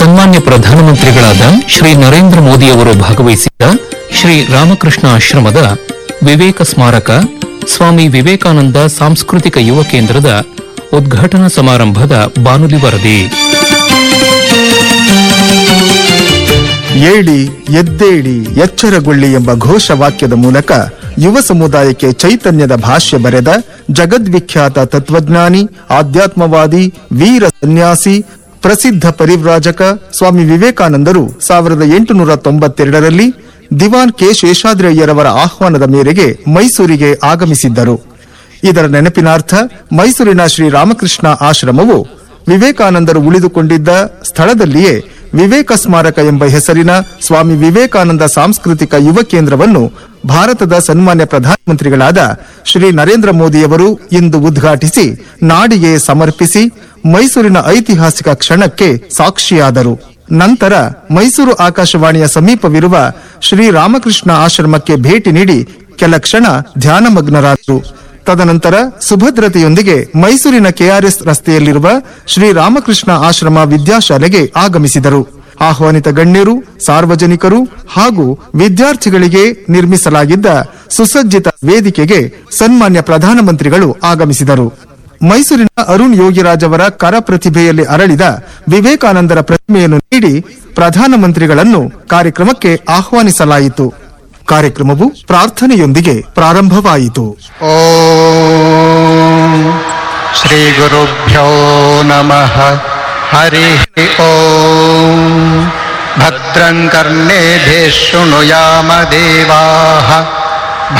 ಸನ್ಮಾನ್ಯ ಪ್ರಧಾನಮಂತ್ರಿಗಳಾದ ಶ್ರೀ ನರೇಂದ್ರ ಮೋದಿಯವರು ಭಾಗವಹಿಸಿದ್ದ ಶ್ರೀ ರಾಮಕೃಷ್ಣ ಆಶ್ರಮದ ವಿವೇಕ ಸ್ಮಾರಕ ಸ್ವಾಮಿ ವಿವೇಕಾನಂದ ಸಾಂಸ್ಕೃತಿಕ ಯುವ ಕೇಂದ್ರದ ಉದ್ಘಾಟನಾ ಸಮಾರಂಭದ ಬಾನುಲಿ ವರದಿ ಏಳಿ ಎದ್ದೇಳಿ ಎಚ್ಚರಗೊಳ್ಳಿ ಎಂಬ ಘೋಷವಾಕ್ಯದ ಮೂಲಕ ಯುವ ಸಮುದಾಯಕ್ಕೆ ಚೈತನ್ಯದ ಭಾಷ್ಯ ಬರೆದ ಜಗದ್ವಿಖ್ಯಾತ ತತ್ವಜ್ಞಾನಿ ಆಧ್ಯಾತ್ಮವಾದಿ ವೀರ ಸನ್ಯಾಸಿ ಪ್ರಸಿದ್ಧ ಪರಿವ್ರಾಜಕ ಸ್ವಾಮಿ ವಿವೇಕಾನಂದರು ಸಾವಿರದ ಎಂಟುನೂರ ತೊಂಬತ್ತೆರಡರಲ್ಲಿ ದಿವಾನ್ ಕೆ ಶೇಷಾದ್ರಯ್ಯರವರ ಆಹ್ವಾನದ ಮೇರೆಗೆ ಮೈಸೂರಿಗೆ ಆಗಮಿಸಿದ್ದರು ಇದರ ನೆನಪಿನಾರ್ಥ ಮೈಸೂರಿನ ಶ್ರೀ ರಾಮಕೃಷ್ಣ ಆಶ್ರಮವು ವಿವೇಕಾನಂದರು ಉಳಿದುಕೊಂಡಿದ್ದ ಸ್ಥಳದಲ್ಲಿಯೇ ವಿವೇಕ ಸ್ಮಾರಕ ಎಂಬ ಹೆಸರಿನ ಸ್ವಾಮಿ ವಿವೇಕಾನಂದ ಸಾಂಸ್ಕೃತಿಕ ಯುವ ಕೇಂದ್ರವನ್ನು ಭಾರತದ ಸನ್ಮಾನ್ಯ ಪ್ರಧಾನಮಂತ್ರಿಗಳಾದ ಶ್ರೀ ನರೇಂದ್ರ ಮೋದಿಯವರು ಇಂದು ಉದ್ಘಾಟಿಸಿ ನಾಡಿಗೆ ಸಮರ್ಪಿಸಿ ಮೈಸೂರಿನ ಐತಿಹಾಸಿಕ ಕ್ಷಣಕ್ಕೆ ಸಾಕ್ಷಿಯಾದರು ನಂತರ ಮೈಸೂರು ಆಕಾಶವಾಣಿಯ ಸಮೀಪವಿರುವ ಶ್ರೀ ರಾಮಕೃಷ್ಣ ಆಶ್ರಮಕ್ಕೆ ಭೇಟಿ ನೀಡಿ ಕೆಲ ಕ್ಷಣ ಧ್ಯಾನಮಗ್ನರಾದರು ತದನಂತರ ಸುಭದ್ರತೆಯೊಂದಿಗೆ ಮೈಸೂರಿನ ಕೆಆರ್ಎಸ್ ರಸ್ತೆಯಲ್ಲಿರುವ ಶ್ರೀ ರಾಮಕೃಷ್ಣ ಆಶ್ರಮ ವಿದ್ಯಾಶಾಲೆಗೆ ಆಗಮಿಸಿದರು ಆಹ್ವಾನಿತ ಗಣ್ಯರು ಸಾರ್ವಜನಿಕರು ಹಾಗೂ ವಿದ್ಯಾರ್ಥಿಗಳಿಗೆ ನಿರ್ಮಿಸಲಾಗಿದ್ದ ಸುಸಜ್ಜಿತ ವೇದಿಕೆಗೆ ಸನ್ಮಾನ್ಯ ಪ್ರಧಾನಮಂತ್ರಿಗಳು ಆಗಮಿಸಿದರು ಮೈಸೂರಿನ ಅರುಣ್ ಯೋಗಿರಾಜ್ ಅವರ ಕರ ಪ್ರತಿಭೆಯಲ್ಲಿ ಅರಳಿದ ವಿವೇಕಾನಂದರ ಪ್ರತಿಮೆಯನ್ನು ನೀಡಿ ಪ್ರಧಾನಮಂತ್ರಿಗಳನ್ನು ಕಾರ್ಯಕ್ರಮಕ್ಕೆ ಆಹ್ವಾನಿಸಲಾಯಿತು ಕಾರ್ಯಕ್ರಮವು ಪ್ರಾರ್ಥನೆಯೊಂದಿಗೆ ಪ್ರಾರಂಭವಾಯಿತು ॐ श्रीगुरुभ्यो नमः हरिः ॐ भद्रं कर्णेभिः शृणुयाम देवाः